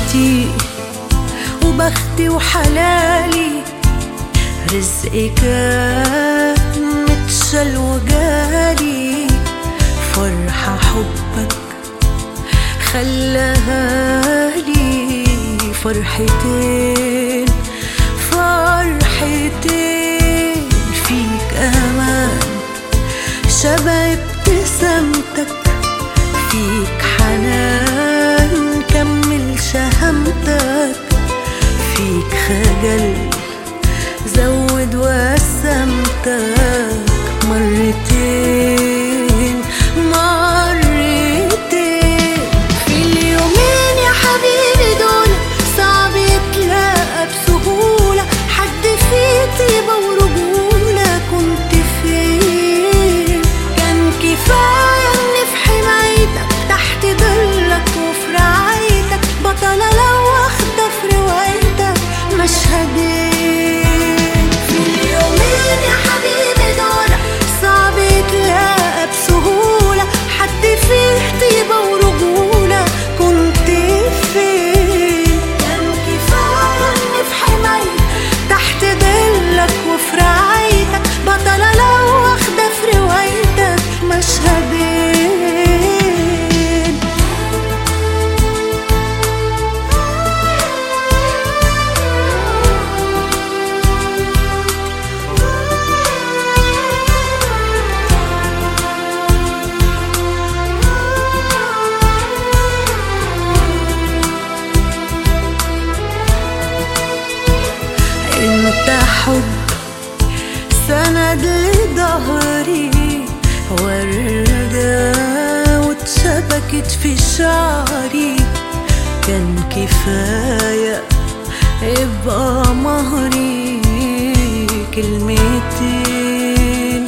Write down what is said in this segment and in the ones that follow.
حياتي وبختي وحلالي رزقي كان متشل وجالي فرحة حبك خلاها لي فرحتين فرحتين فيك امان شبه ابتسامتك فيك حنان كمل شهامتك فيك خجل زود وسمتك مرتين مرتين في اليومين يا حبيبي دول صعب يتلاقى بسهولة حد فيه طيبة ورجولة كنت فين كان كفاية اني في حمايتك تحت ظلك وفي رعايتك بطلة لو واخدة في روايتك مشهدين في اليومين يا حبيبي دول صعب يتلاقى بسهولة حد فيه طيبة ورجولة كنت فين كان كفاية اني في حمايتك تحت ظلك وفي رعايتك بطلة لو واخدة في روايتك مشهدين انت حب سند لظهري وردة واتشبكت في شعري كان كفاية ابقى مهري كلمتين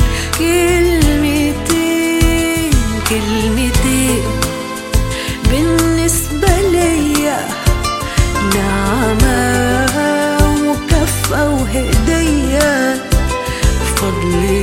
كلمتين كلمتين بالنسبة ليا نعمة وكفة وهدية فضل